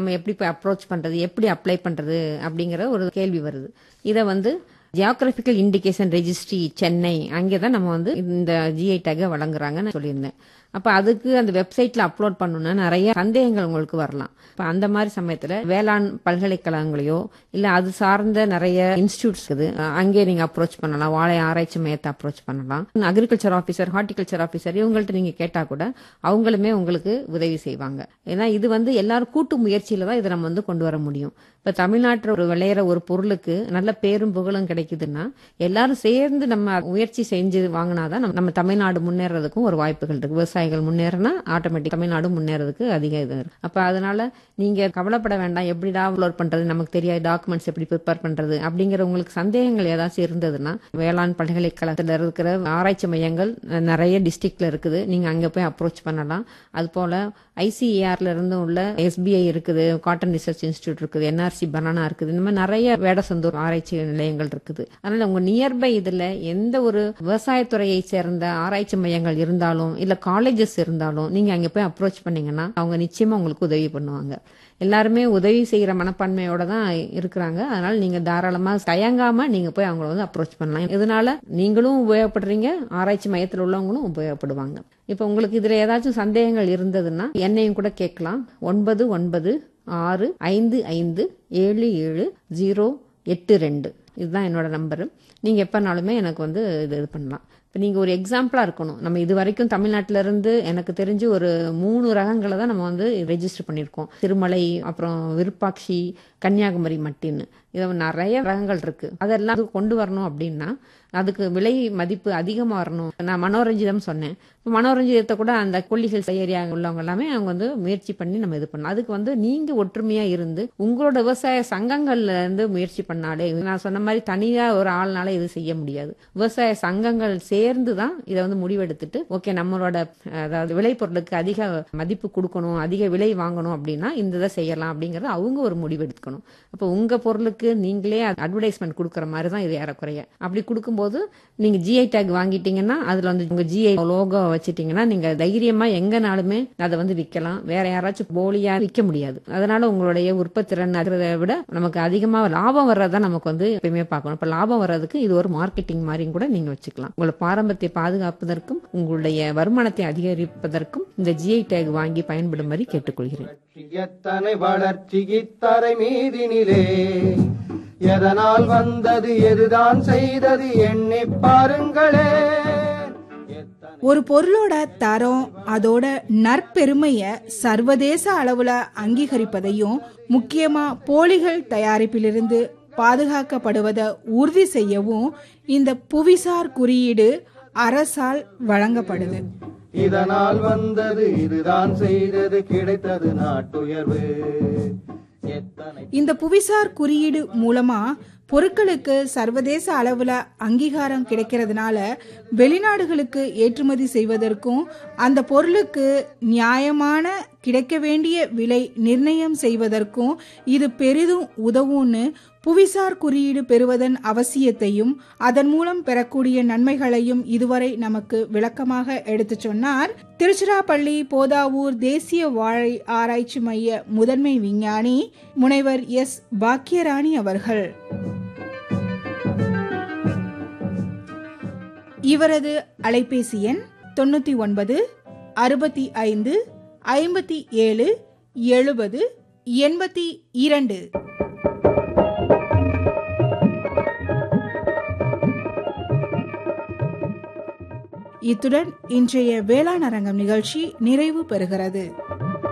நம்ம எப்படி போய் அப்ரோச் பண்றது எப்படி அப்ளை பண்றது அப்படிங்கிற ஒரு கேள்வி வருது இதை வந்து ஜியாகிரபிக்கல் இண்டிகேஷன் ரெஜிஸ்ட்ரி சென்னை அங்கே தான் நம்ம வந்து இந்த ஜிஐ டேகை வழங்குறாங்கன்னு சொல்லியிருந்தேன் அப்ப அதுக்கு அந்த வெப்சைட்ல அப்லோட் பண்ணணும்னா நிறைய சந்தேகங்கள் உங்களுக்கு வரலாம் இப்ப அந்த மாதிரி சமயத்துல வேளாண் பல்கலைக்கழகங்களையோ இல்ல அது சார்ந்த நிறைய இன்ஸ்டியூட்ஸ் இருக்குது அஹ் அங்கே நீங்க அப்ரோச் பண்ணலாம் வாழை ஆராய்ச்சி மையத்தை அப்ரோச் பண்ணலாம் அக்ரிகல்ச்சர் ஆபீசர் ஹார்டிகல்ச்சர் ஆபீசர் இவங்கள்ட்ட நீங்க கேட்டா கூட அவங்களுமே உங்களுக்கு உதவி செய்வாங்க ஏன்னா இது வந்து எல்லாரும் கூட்டு முயற்சியில தான் இதை நம்ம வந்து கொண்டு வர முடியும் இப்ப தமிழ்நாட்டில் ஒரு விளையிற ஒரு பொருளுக்கு நல்ல பேரும் புகழும் கிடைக்குதுன்னா எல்லாரும் சேர்ந்து நம்ம முயற்சி செஞ்சு வாங்கினாதான் நம்ம நம்ம தமிழ்நாடு முன்னேறதுக்கும் ஒரு வாய்ப்புகள் இருக்கு விவசாயிகள் முன்னேறினா ஆட்டோமேட்டிக் தமிழ்நாடு முன்னேறதுக்கு அதிக இது இருக்கு அப்ப அதனால நீங்க கவலைப்பட வேண்டாம் எப்படி அப்லோட் பண்றது நமக்கு தெரியாத டாக்குமெண்ட்ஸ் எப்படி ப்ரிப்பேர் பண்றது அப்படிங்கிற உங்களுக்கு சந்தேகங்கள் ஏதாச்சும் இருந்ததுன்னா வேளாண் பல்கலைக்கழகத்தில் இருக்கிற ஆராய்ச்சி மையங்கள் நிறைய டிஸ்ட்ரிக்ட்ல இருக்குது நீங்க அங்க போய் அப்ரோச் பண்ணலாம் அது போல ஐசிஏஆர்ல இருந்து உள்ள எஸ்பிஐ இருக்குது காட்டன் ரிசர்ச் இன்ஸ்டியூட் இருக்குது என்ஆர்சி பனானா இருக்குது இந்த மாதிரி நிறைய வேடசந்தூர் ஆராய்ச்சி நிலையங்கள் இருக்குது அதனால உங்க நியர்பை இதுல எந்த ஒரு விவசாயத்துறையை சேர்ந்த ஆராய்ச்சி மையங்கள் இருந்தாலும் இல்ல காலேஜஸ் இருந்தாலும் நீங்க அங்க போய் அப்ரோச் பண்ணீங்கன்னா அவங்க நிச்சயமா உங்களுக்கு உதவி பண்ணுவாங்க எல்லாருமே உதவி செய்யற மனப்பான்மையோட தான் இருக்கிறாங்க அதனால நீங்க தாராளமா தயங்காம நீங்க போய் அவங்கள வந்து அப்ரோச் பண்ணலாம் இதனால நீங்களும் உபயோகப்படுறீங்க ஆராய்ச்சி மையத்தில் உள்ளவங்களும் உபயோகப்படுவாங்க இப்ப உங்களுக்கு இதுல ஏதாச்சும் சந்தேகங்கள் இருந்ததுன்னா என்னையும் கூட கேட்கலாம் ஒன்பது ஒன்பது ஆறு ஐந்து ஐந்து ஏழு ஏழு ஜீரோ எட்டு ரெண்டு இதுதான் என்னோட நம்பரு நீங்க எப்பனாலுமே எனக்கு வந்து இது இது பண்ணலாம் இப்போ நீங்கள் ஒரு எக்ஸாம்பிளாக இருக்கணும் நம்ம இது வரைக்கும் தமிழ்நாட்டில இருந்து எனக்கு தெரிஞ்சு ஒரு மூணு ரகங்களை தான் நம்ம வந்து ரெஜிஸ்டர் பண்ணியிருக்கோம் திருமலை அப்புறம் விருப்பாட்சி கன்னியாகுமரி மட்டின்னு இது நிறைய ரகங்கள் இருக்கு அதெல்லாம் கொண்டு வரணும் அப்படின்னா அதுக்கு விலை மதிப்பு அதிகமாக வரணும் நான் மனோரஞ்சிதம் சொன்னேன் இப்போ மனோரஞ்சிதத்தை கூட அந்த கொல்லிகள் ஏரியா உள்ளவங்க எல்லாமே அவங்க வந்து முயற்சி பண்ணி நம்ம இது பண்ணலாம் அதுக்கு வந்து நீங்க ஒற்றுமையா இருந்து உங்களோட விவசாய சங்கங்கள்ல இருந்து முயற்சி பண்ணாலே நான் சொன்ன மாதிரி தனியா ஒரு ஆள்னால இது செய்ய முடியாது விவசாய சங்கங்கள் சேர்ந்து தான் இதை வந்து முடிவெடுத்துட்டு ஓகே நம்மளோட அதாவது விளைபொருளுக்கு அதிக மதிப்பு கொடுக்கணும் அதிக விலை வாங்கணும் அப்படின்னா இந்த இதை செய்யலாம் அப்படிங்கறது அவங்க ஒரு முடிவு எடுக்கணும் அப்போ உங்க பொருளுக்கு நீங்களே அட்வர்டைஸ்மெண்ட் கொடுக்குற மாதிரி தான் இது ஏறக்குறைய அப்படி கொடுக்கும்போது நீங்க ஜிஐ டேக் வாங்கிட்டீங்கன்னா அதுல வந்து உங்க ஜிஐ லோகோ வச்சிட்டீங்கன்னா நீங்க தைரியமா எங்கனாலுமே அதை வந்து விற்கலாம் வேற யாராச்சும் போலியா விற்க முடியாது அதனால உங்களுடைய உற்பத்தி திறன் இருக்கிறத விட நமக்கு அதிகமா லாபம் வர்றதா நமக்கு வந்து எப்பயுமே பார்க்கணும் இப்ப லாபம் வர்றதுக்கு இது ஒரு மார்க்கெட்டிங் மாதிரியும் கூட நீங்க வச்சுக்கலாம் உங்களோட பாரம்பரியத்தை பாதுகாப்பதற்கும் உங்களுடைய வருமானத்தை அதிகரிப்பதற்கும் இந்த ஜிஐ டேக் வாங்கி பயன்படும்படி கேட்டுக்கொள்கிறேன் எத்தனை வளர்ச்சி இத்தரை மீதினிலே எதனால் வந்தது எதுதான் செய்தது எண்ணி பாருங்களே எத்தனை ஒரு பொருளோட தரம் அதோட நற்பெருமைய சர்வதேச அளவுல அங்கீகரிப்பதையும் முக்கியமா போலிகள் தயாரிப்பிலிருந்து பாதுகாக்கப்படுவதை உறுதி செய்யவும் இந்த புவிசார் குறியீடு அரசால் வழங்கப்படுது இதனால் வந்தது இதுதான் செய்தது கிடைத்தது நாட்டுயர்வு எத்தனை இந்த புவிசார் குறியீடு மூலமா பொருட்களுக்கு சர்வதேச அளவுல அங்கீகாரம் கிடைக்கிறதுனால வெளிநாடுகளுக்கு ஏற்றுமதி செய்வதற்கும் அந்த பொருளுக்கு நியாயமான கிடைக்க வேண்டிய விலை நிர்ணயம் செய்வதற்கும் இது பெரிதும் உதவும்னு புவிசார் குறியீடு பெறுவதன் அவசியத்தையும் அதன் மூலம் பெறக்கூடிய நன்மைகளையும் இதுவரை நமக்கு விளக்கமாக எடுத்துச் சொன்னார் திருச்சிராப்பள்ளி போதாவூர் தேசிய வாழை ஆராய்ச்சி மைய முதன்மை விஞ்ஞானி முனைவர் எஸ் பாக்கியராணி அவர்கள் இவரது அலைபேசி எண் தொண்ணூத்தி ஒன்பது அறுபத்தி ஐந்து ஐம்பத்தி ஏழு எழுபது எண்பத்தி இரண்டு இத்துடன் இன்றைய வேளாண் அரங்கம் நிகழ்ச்சி நிறைவு பெறுகிறது